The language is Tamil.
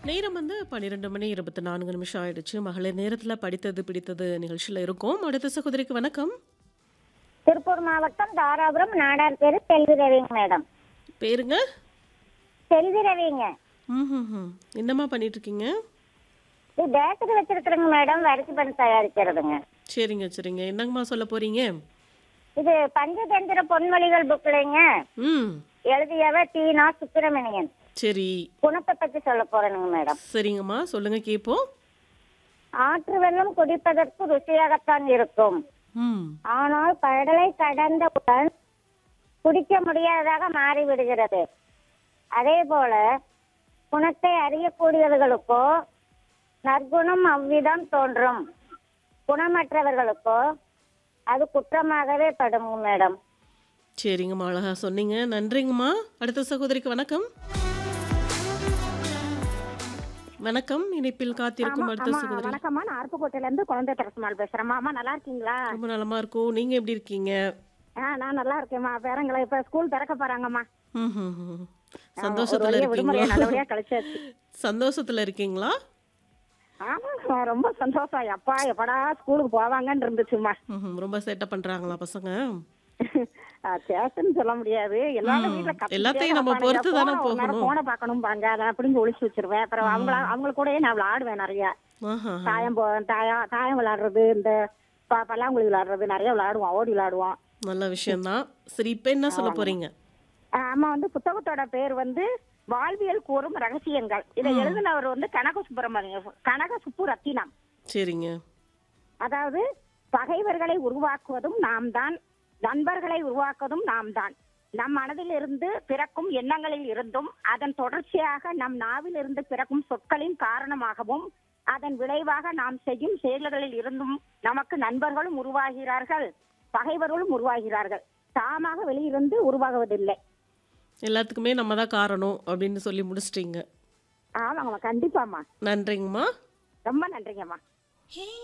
நேரம் வந்து 12 மணி 24 நிமிஷம் ஆயிடுச்சு. மகளிர் நேரத்தில படித்தது பிடித்தது நிகழ்ச்சியில இருக்கோம். அடுத்த சகோதரிக்கு வணக்கம். திருப்பூர் மாவட்டம் தாராபுரம் நாடார் பேரு செல்வி ரவிங்க மேடம் பேருங்க? செல்வி ரவிங்க ம்ஹ்ஹ்ம். என்னம்மா பண்ணிட்டு இருக்கீங்க? இது பேக்கரி வச்சிருக்கிறேங்க மேடம் வரிசை பண்ணி தயாரிக்கிறதுங்க சரிங்க, சரிங்க. என்னங்கம்மா சொல்ல போறீங்க? இது பஞ்சதந்திர பொன்மொழிகள் புக்லைங்க ம். எழுதியவ டீனா சுப்பிரமணியன் சரி. குணத்தை பத்தி சொல்ல போறேனுங்க மேடம் சரிங்கம்மா. சொல்லுங்க கேட்போம். ஆற்று வெள்ளம் குடிப்பதற்கு ருசியாகத்தான் இருக்கும் ம். ஆனால் கடலை கடந்தவுடன் குடிக்க முடியாததாக மாறிவிடுகிறது அதே போல குணத்தை அறியக்கூடியவர்களுக்கோ நற்குணம் அவ்விதம் தோன்றும் குணமற்றவர்களுக்கோ அது குற்றமாகவே படும் மேடம் சரிங்கம்மா. அழகா சொன்னீங்க. நன்றிங்கம்மா. அடுத்த சகோதரிக்கு வணக்கம். வணக்கம். இணைப்பில் காத்திருக்கும் அடுத்த ஆமா சகோதரி. வணக்கம்மா நான் அருப்புக்கோட்டையில இருந்து குழந்தை தரசுமால் பேசுறேம்மா அம்மா நல்லா இருக்கீங்களா ரொம்ப நலமா இருக்கோம். நீங்க எப்படி இருக்கீங்க? ஆ நான் நல்லா இருக்கேம்மா பேரங்களை இப்ப ஸ்கூல் திறக்க போறாங்கம்மா ம்ஹ்ஹ்ம். ஆமா, ஒரு சந்தோஷத்துல வழியா விடுமுறையை இருக்கீங்களா? நல்லபடியா கழிச்சாச்சு சந்தோஷத்துல இருக்கீங்களா? ஆமா ரொம்ப சந்தோஷம் எப்பா எப்படா ஸ்கூலுக்கு போவாங்கன்னு இருந்துச்சுமா ம்ஹ்ம். ரொம்ப சேட்டை பண்றாங்களா பசங்க? சேஷன் சொல்ல முடியாது எல்லாரும் ம். வீட்டுல கத்திக்கிட்டே எல்லாத்தையும் நம்ம கிடப்பானுங்க. பொறுத்து தானே போனை ஒரு நேரம் போகணும். போனை பார்க்கணும் பாங்க அதை அப்படின்னு ஒளிச்சு வச்சிருவேன் அப்புறம் அவங்கள அவங்க கூடயே நான் விளையாடுவேன் நிறைய ஆஹா. தாயம் போ தாயம் தாயம் விளையாடுறது இந்த ப- பல்லாங்குழி விளையாடுறது நிறைய விளையாடுவோம் ஓடி விளையாடுவோம் நல்ல விஷயம்தான். சரி இப்ப என்ன சொல்ல போறீங்க? ஆமா வந்து புத்தகத்தோட பேர் வந்து வாழ்வியல் கூறும் ரகசியங்கள் இதை எழுதினவர் வந்து கனக சுப்பிரமணியம் கனக சுப்பு ரத்தினம் சரிங்க. அதாவது பகைவர்களை உருவாக்குவதும் நாம் தான் நண்பர்களை உருவாக்குவதும் நாம் தான் நம் மனதில் இருந்து பிறக்கும் எண்ணங்களில் இருந்தும் அதன் தொடர்ச்சியாக நம் நாவில் இருந்து பிறக்கும் சொற்களின் காரணமாகவும் அதன் விளைவாக நாம் செய்யும் செயல்களில் இருந்தும் நமக்கு நண்பர்களும் உருவாகிறார்கள் பகைவர்களும் உருவாகிறார்கள் தாமாக வெளியிருந்து உருவாகுவதில்லை எல்லாத்துக்குமே நம்ம தான் காரணம் அப்படின்னு சொல்லி முடிச்சிட்டீங்க. ஆமாங்கம்மா கண்டிப்பாம்மா நன்றிங்கம்மா. ரொம்ப நன்றிங்கம்மா